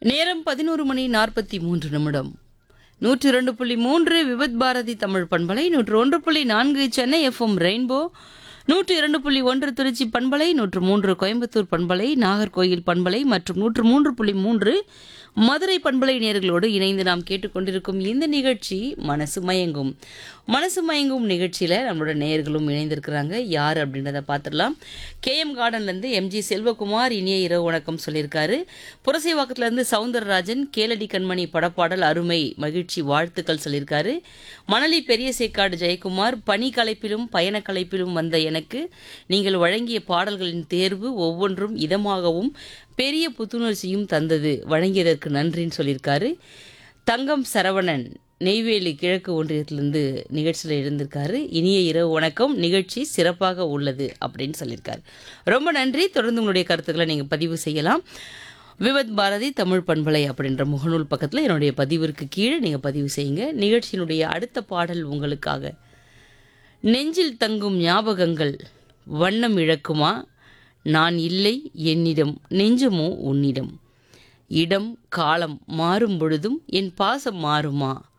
நேரம் பதினோரு மணி நாற்பத்தி மூன்று நிமிடம் நூற்றி இரண்டு புள்ளி மூன்று விபத் பாரதி தமிழ் பண்பலை நூற்று ஒன்று புள்ளி நான்கு சென்னை எஃப்எம் ரெயின்போ நூற்று இரண்டு புள்ளி ஒன்று திருச்சி பண்பலை நூற்று மூன்று கோயம்புத்தூர் பண்பலை நாகர்கோயில் பண்பலை மற்றும் நூற்று மூன்று புள்ளி மூன்று மதுரை பண்பலை நேர்களோடு இணைந்து நாம் கேட்டுக்கொண்டிருக்கும் இந்த நிகழ்ச்சி மனசு மயங்கும் மனசு மயங்கும் நிகழ்ச்சியில் நம்மளோட நேயர்களும் இணைந்திருக்கிறாங்க யார் அப்படின்றத பார்த்துடலாம் கேஎம் கார்டன்லேருந்து எம்ஜி செல்வகுமார் இனிய இரவு வணக்கம் சொல்லியிருக்காரு புரசைவாக்கத்துலேருந்து சவுந்தரராஜன் கேளடி கண்மணி படப்பாடல் அருமை மகிழ்ச்சி வாழ்த்துக்கள் சொல்லியிருக்காரு மணலி பெரிய சேக்காடு ஜெயக்குமார் பணி கலைப்பிலும் பயண கலைப்பிலும் வந்த எனக்கு நீங்கள் வழங்கிய பாடல்களின் தேர்வு ஒவ்வொன்றும் இதமாகவும் பெரிய புத்துணர்ச்சியும் தந்தது வழங்கியதற்கு நன்றின்னு சொல்லியிருக்காரு தங்கம் சரவணன் நெய்வேலி கிழக்கு ஒன்றியத்திலிருந்து நிகழ்ச்சியில் இருந்திருக்காரு இனிய இரவு வணக்கம் நிகழ்ச்சி சிறப்பாக உள்ளது அப்படின்னு சொல்லியிருக்காரு ரொம்ப நன்றி தொடர்ந்து உங்களுடைய கருத்துக்களை நீங்கள் பதிவு செய்யலாம் விவத் பாரதி தமிழ் பண்பலை அப்படின்ற முகநூல் பக்கத்தில் என்னுடைய பதிவிற்கு கீழே நீங்கள் பதிவு செய்யுங்க நிகழ்ச்சியினுடைய அடுத்த பாடல் உங்களுக்காக நெஞ்சில் தங்கும் ஞாபகங்கள் வண்ணம் இழக்குமா நான் இல்லை என்னிடம் நெஞ்சமோ உன்னிடம் இடம் காலம் மாறும் பொழுதும் என் பாசம் மாறுமா